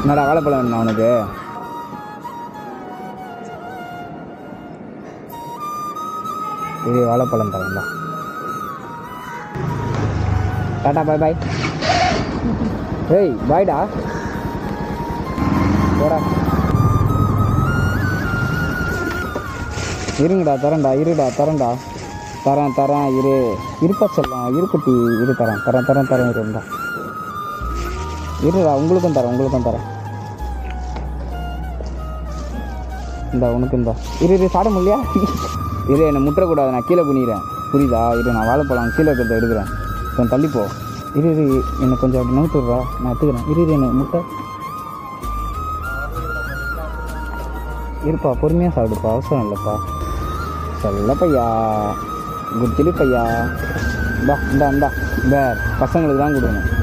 என்னடா வாழைப்பழம் வேணுமா உனக்கு இது வாழைப்பழம் தரேன்டா டாடா பாய் பாய் ஏய் பாய்டா போடா இருங்கடா தரேன்டா இருடா தரேன்டா தரேன் தரேன் இரு இருப்பா செல்லம் இருக்குட்டி இரு தரேன் தரேன் தரேன் தரேன் இருண்டா இருடா உங்களுக்கும் தரேன் உங்களுக்கும் தரேன் இந்தா உனக்கு இந்தா இரு இரு சாட முடியா இரு என்னை முட்டக்கூடாது நான் கீழே குனிகிறேன் புரியுதா இரு நான் வாழைப்பழம் கீழே இருக்கிறத எடுக்கிறேன் கொஞ்சம் தள்ளிப்போ இரு இரு என்னை கொஞ்சம் அப்படி நோட்டு விட்றா நான் எடுத்துக்கிறேன் இரு இரு என்னை முட்டை இருப்பா பொறுமையாக சாப்பிடுப்பா அவசரம் இல்லைப்பா சொல்ல பையா குடிச்சிடு பையா இந்தா இந்தா இந்தா இந்த பசங்களுக்கு தான் கொடுக்கணும்